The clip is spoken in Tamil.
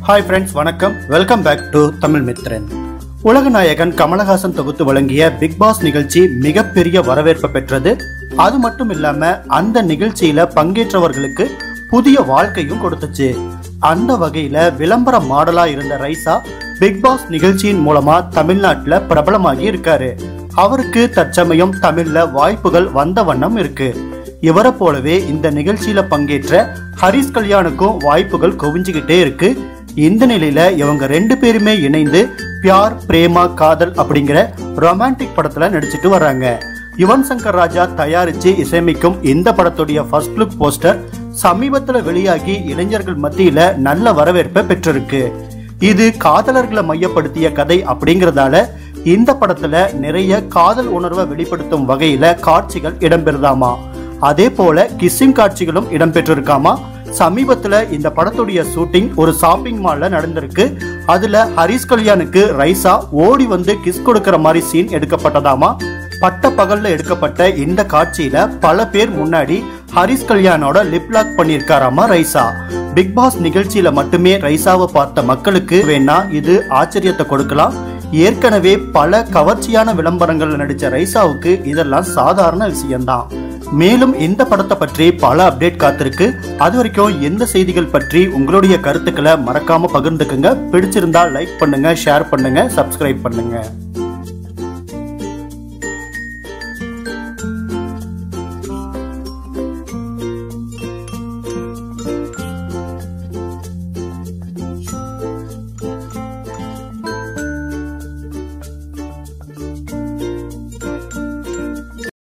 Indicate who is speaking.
Speaker 1: ஹாய் ஃப்ரெண்ட்ஸ் வணக்கம் welcome back to Tamil Mithran உலகநாயகன் கமலஹாசன் தொகுத்து வழங்கிய பிக் பாஸ் நிகழ்ச்சி மிகப்பெரிய வரவேற்பை பெற்றது அது மட்டும் இல்லாம அந்த நிகழ்ச்சியில பங்கேற்றவர்களுக்கு புதிய வாழ்க்கையும் கொடுத்துச்சு அந்த வகையில விளம்பர மாடலா இருந்த ரைசா பிக் பாஸ் நிகழ்ச்சியின் மூலமா தமிழ்நாட்டுல பிரபலமாகி இருக்காரு அவருக்கு தற்சமயம் தமிழ்ல வாய்ப்புகள் வந்த வண்ணம் இருக்கு இவரை போலவே இந்த நிகழ்ச்சியில பங்கேற்ற ஹரிஸ் கல்யாணுக்கும் வாய்ப்புகள் குவிஞ்சுக்கிட்டே இருக்கு இந்த நிலையில இவங்க ரெண்டு பேருமே இணைந்து பியார் பிரேமா காதல் அப்படிங்கிற ரொமான்டிக் படத்துல நடிச்சிட்டு வர்றாங்க யுவன் சங்கர் ராஜா தயாரிச்சு இசையமைக்கும் இந்த படத்துடைய ஃபர்ஸ்ட் லுக் போஸ்டர் சமீபத்துல வெளியாகி இளைஞர்கள் மத்தியில நல்ல வரவேற்பை பெற்றிருக்கு இது காதலர்களை மையப்படுத்திய கதை அப்படிங்கறதால இந்த படத்துல நிறைய காதல் உணர்வை வெளிப்படுத்தும் வகையில காட்சிகள் இடம்பெறுதாமா அதே போல கிஸ்ஸிங் காட்சிகளும் இடம்பெற்றிருக்காமா சமீபத்துல இந்த படத்துடைய ஷூட்டிங் ஒரு ஷாப்பிங் மால்ல நடந்திருக்கு அதுல ஹரிஸ் கல்யாணுக்கு ரைசா ஓடி வந்து கிஸ் கொடுக்கிற மாதிரி சீன் எடுக்கப்பட்டதாமா பட்ட பகல்ல எடுக்கப்பட்ட இந்த காட்சியில பல பேர் முன்னாடி ஹரிஸ் கல்யாணோட லிப் லாக் பண்ணியிருக்காராமா ரைசா பிக் பாஸ் நிகழ்ச்சியில மட்டுமே ரைசாவை பார்த்த மக்களுக்கு வேணா இது ஆச்சரியத்தை கொடுக்கலாம் ஏற்கனவே பல கவர்ச்சியான விளம்பரங்கள்ல நடிச்ச ரைசாவுக்கு இதெல்லாம் சாதாரண விஷயம்தான் மேலும் இந்த படத்தை பற்றி பல அப்டேட் காத்திருக்கு அது வரைக்கும் எந்த செய்திகள் பற்றி உங்களுடைய கருத்துக்களை மறக்காம பகிர்ந்துக்குங்க பிடிச்சிருந்தா லைக் பண்ணுங்க ஷேர் பண்ணுங்க சப்ஸ்கிரைப் பண்ணுங்க